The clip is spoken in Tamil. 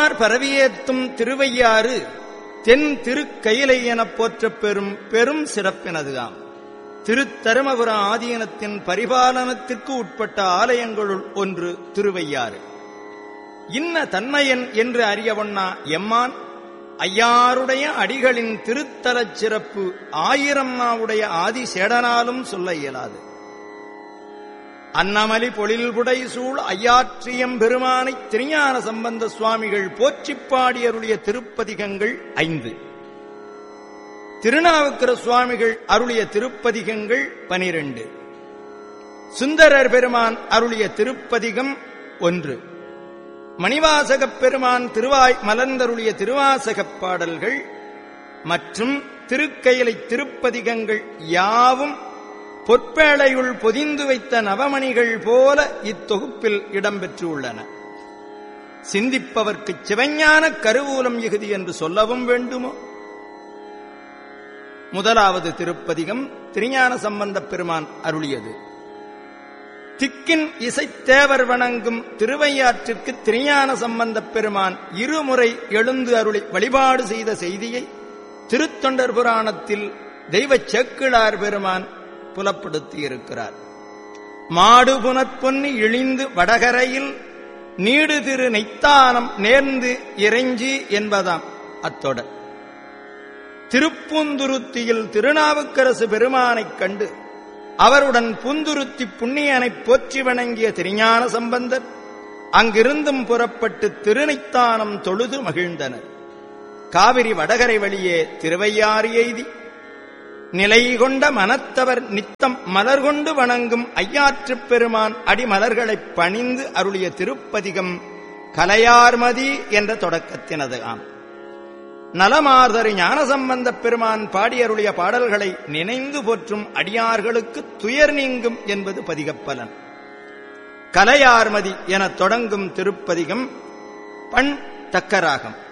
திருமார் பரவியேத்தும் திருவையாறு தென் திருக்கயிலை எனப் போற்றப் பெறும் பெரும் சிறப்பினதுதாம் திருத்தருமபுர ஆதீனத்தின் பரிபாலனத்திற்கு உட்பட்ட ஆலயங்களுள் ஒன்று திருவையாறு இன்ன தன்மையன் என்று அறியவொண்ணா எம்மான் ஐயாருடைய அடிகளின் திருத்தலச் சிறப்பு ஆயிரம் நாவுடைய ஆதிசேடனாலும் சொல்ல இயலாது அன்னமலி பொழில்புடை சூழ் ஐயாற்றியம் பெருமானை திருஞான சம்பந்த சுவாமிகள் போற்றிப் பாடியருடைய திருப்பதிகங்கள் ஐந்து திருநாவுக்கர சுவாமிகள் அருளிய திருப்பதிகங்கள் பனிரெண்டு சுந்தரர் பெருமான் அருளிய திருப்பதிகம் ஒன்று மணிவாசகப் பெருமான் திருவாய் மலர்ந்தருளிய திருவாசகப் பாடல்கள் மற்றும் திருக்கையிலை திருப்பதிகங்கள் யாவும் பொற்பேளையுள் பொதிந்து வைத்த நவமணிகள் போல இத்தொகுப்பில் இடம்பெற்றுள்ளன சிந்திப்பவர்க்கு சிவஞான கருவூலம் இகுதி என்று சொல்லவும் வேண்டுமோ முதலாவது திருப்பதிகம் திருஞான சம்பந்தப் பெருமான் அருளியது திக்கின் இசைத்தேவர் வணங்கும் திருவையாற்றிற்கு திருஞான சம்பந்தப் பெருமான் இருமுறை எழுந்து அருளி வழிபாடு செய்த செய்தியை திருத்தொண்டர் புராணத்தில் தெய்வச் சேக்கிழார் பெருமான் புலப்படுத்தியிருக்கிறார் மாடு புனற்பொன்னி இழிந்து வடகரையில் நீடு திரு நெய்த்தானம் நேர்ந்து இறைஞ்சி என்பதாம் அத்தொடர் திருப்பூந்துருத்தியில் திருநாவுக்கரசு பெருமானைக் கண்டு அவருடன் புந்துருத்தி புண்ணியனைப் போற்றி வணங்கிய திருஞான சம்பந்தர் அங்கிருந்தும் புறப்பட்டு திருநைத்தானம் தொழுது மகிழ்ந்தனர் காவிரி வடகரை வழியே திருவையாறு எய்தி நிலை கொண்ட மனத்தவர் நித்தம் மலர் கொண்டு வணங்கும் ஐயாற்றுப் பெருமான் அடிமலர்களைப் பணிந்து அருளிய திருப்பதிகம் கலையார்மதி என்ற தொடக்கத்தினது ஆம் நலமார்தரு ஞானசம்பந்தப் பெருமான் பாடியருளிய பாடல்களை நினைந்து போற்றும் அடியார்களுக்கு துயர் நீங்கும் என்பது பதிகப்பலன் கலையார்மதி எனத் தொடங்கும் திருப்பதிகம் பண் தக்கராகம்